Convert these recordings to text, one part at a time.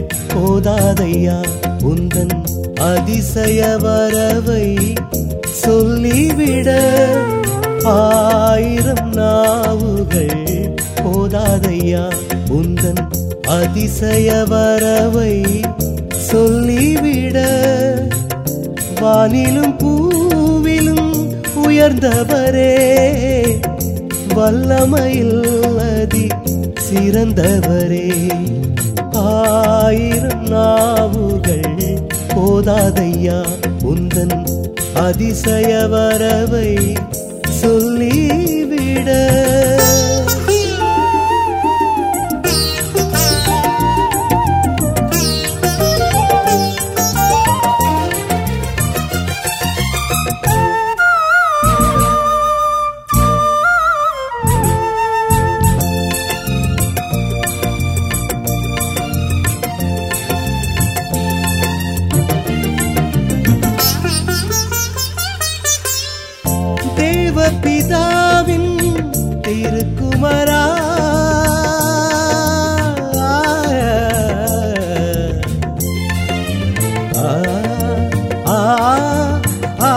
போதாதையா உந்தன் அதிசய வரவை சொல்லிவிட ஆயிரம் நாவுகள் போதாதையா உந்தன் அதிசய வரவை சொல்லிவிட வானிலும் பூவிலும் உயர்ந்தவரே வல்லமையில் அதி சிறந்தவரே ஆயிரம் நாவுகள் போதாதையா உந்தன் அதிசய வரவை சொல்லிவிட தேவபிதாவின் திருக்குமரா ஆ, ஆ, ஆ,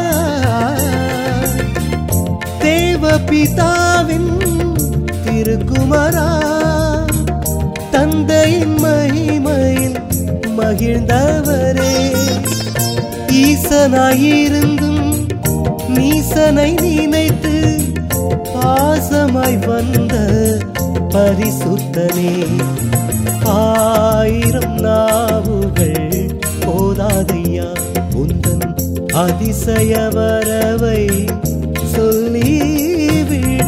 தேவபிதாவின் திருக்குமரா தந்தையின் மகிமையில் மகிழ்ந்தவரே ஈசனாயிருந்தும் நீசனை நினைத்து பாசமாய் வந்த பரிசுத்தனே ஆயிரம் நாவுகள் போதாதையா உந்தன் அதிசய வரவை சொல்லிவிட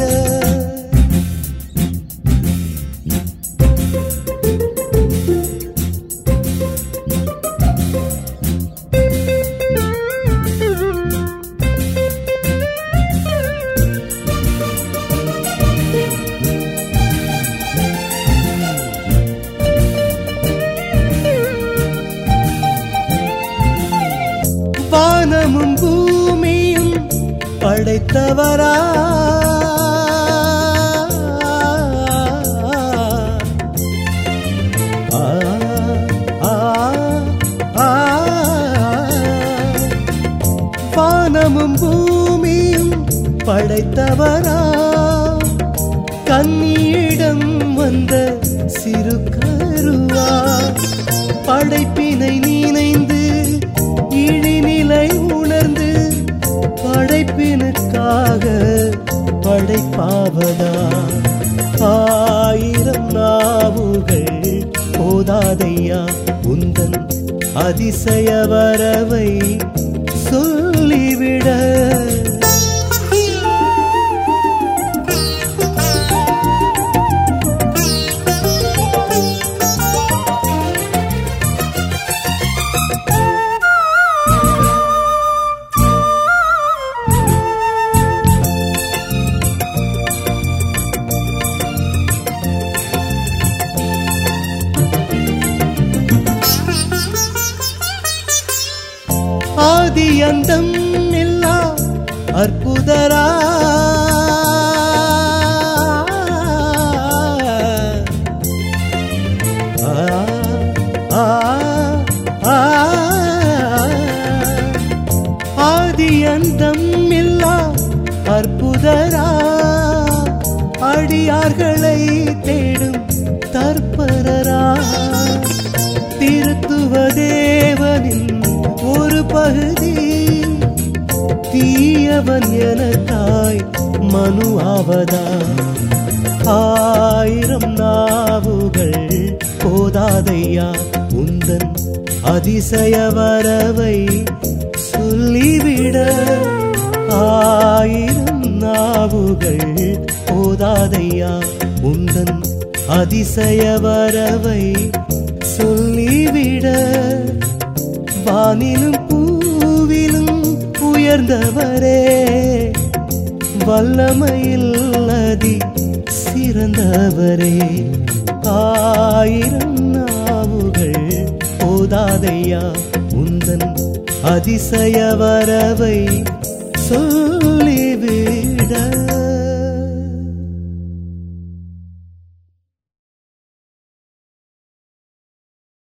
வானமும் பூமியும் படைத்தவரா ஆ, ஆ, ஆ. வானமும் பூமியும் படைத்தவரா கண்ணியிடம் வந்த சிறு கருவா படைப்பினை நினைந்து இழிநிலை உணர்ந்து படைப்பினுக்காக படைப்பாவதா ஆயிரம் நாவுகள் போதாதையா உந்தன் அதிசய வரவை சொல்லிவிட ஆதி அந்தம் இல்லா அற்புதரா ஆ, ஆ, ஆ. ஆதி அந்தம் இல்லா அற்புதரா அடியார்களை தேடும் தற்பரரா திருத்துவ தேவனின் ஒரு பகுதி தீயவன் எனக்காய் மனு ஆவதா ஆயிரம் நாவுகள் போதாதையா உந்தன் அதிசய வரவை சொல்லிவிட ஆயிரம் நாவுகள் போதாதையா உந்தன் அதிசய வரவை சொல்லிவிட வானிலும் பூவிலும் உயர்ந்தவரே வல்லமையில் அதி சிறந்தவரே ஆயிரம் நாவுகள் போதாதையா உந்தன் அதிசய வரவை சொல்லிவிட